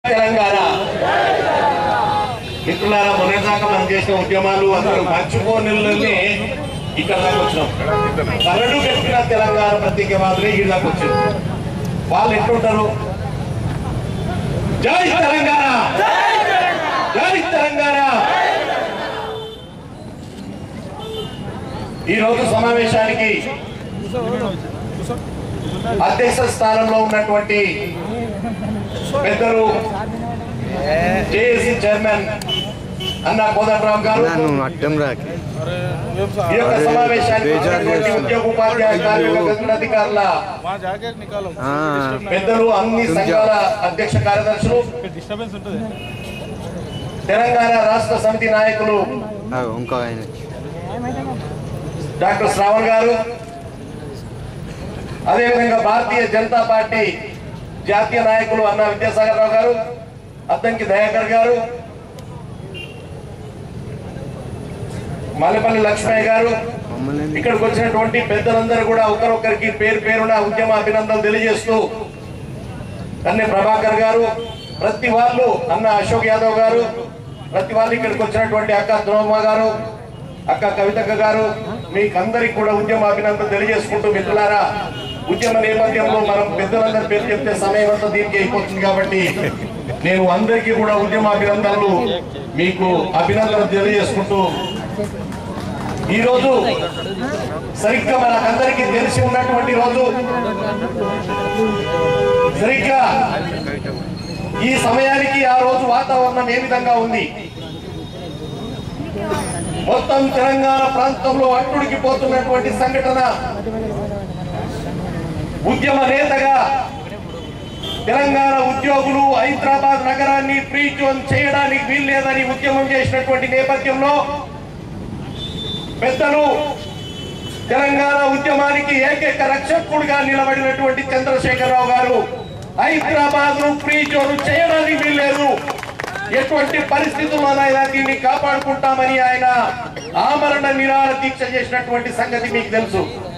తెలంగాణ మిత్రులారా మొన్నటిదాకా మనం చేసిన ఉద్యమాలు అసలు మర్చిపోనిల్లని ఇక్కడ దాకా వచ్చినాం కరడు కట్టిన తెలంగాణ ప్రత్యేకవాదులే ఈ దాకా వచ్చింది వాళ్ళు ఎట్లుంటారు జై తెలంగాణ జై తెలంగాణ ఈ రోజు సమావేశానికి అధ్యక్ష స్థానంలో ఉన్నటువంటి పెద్దలు జేఏసీ చైర్మన్ అన్న కోదండరావు గారు నువ్వు అడ్డం రాకి ఈ యొక్క సమావేశానికి బేజారు ఉన్నటువంటి చేస్తున్నా. ఉద్యోగ ఉపాధ్యాయ కార్మిక గనుల అధికారుల वहाँ जाके निकालो ఆ, పెద్దలు అన్ని సంఘాల అధ్యక్ష కార్యదర్శులు डिस्टर्बेंस ఉంటుంది తెలంగాణ రాష్ట్ర సమితి నాయకులు ఆ, ఇంకో ఆయన డాక్టర్ శ్రావణ్ గారు అదేవిధంగా భారతీయ జనతా పార్టీ జాతీయ నాయకులు అన్న విద్యాసాగర్ రావు గారు అద్దంకి దయాకర్ గారు మల్లెపల్లి లక్ష్మయ్య గారు మమ్మల్ని ఎందుకు- ఇక్కడికి వచ్చినటువంటి పెద్దలందరూ కూడా ఒకరొకరికి పేరు పేరున ఉద్యమ అభినందనలు తెలియజేస్తూ అన్న ప్రభాకర్ గారు ప్రతి వాళ్ళు అన్న అశోక్ యాదవ్ గారు ప్రతి వాళ్ళు ఇక్కడికి వచ్చినటువంటి అక్క ద్రోమ గారు అక్క కవితక్క గారు మీకందరికి కూడా ఉద్యమ అభినందనలు తెలియజేసుకుంటూ మిత్రులారా ఉద్యమ నేపథ్యంలో మనం పెద్దలందరి పేరు చెప్తే సమయం అంతా దీనికి అయిపోతుంది కాబట్టి నేను అందరికీ కూడా ఉద్యమ అభినందనలు మీకు అభినందనలు తెలియజేసుకుంటూ ఈ రోజు సరిగ్గా మనకందరికీ తెలిసి ఉన్నటువంటి రోజు సరిగ్గా ఈ సమయానికి ఆ రోజు వాతావరణం ఏ విధంగా ఉంది మొత్తం తెలంగాణ ప్రాంతంలో అట్టుడికి పోతున్నటువంటి సంఘటన ఉద్యమ నేతగా తెలంగాణ ఉద్యోగులు హైదరాబాద్ నగరాన్ని ఫ్రీ జోన్ చేయడానికి వీల్లేదని ఉద్యమం చేసినటువంటి నేపథ్యంలో పెద్దలు తెలంగాణ ఉద్యమానికి ఏకైక రక్షకుడిగా నిలబడినటువంటి చంద్రశేఖరరావు గారు హైదరాబాద్ ను ఫ్రీ జోన్ చేయడానికి వీల్లేదు ఎటువంటి పరిస్థితుల్లోనైనా దీన్ని కాపాడుకుంటామని ఆయన ఆమరణ నిరాహార దీక్ష చేసినటువంటి సంగతి మీకు తెలుసు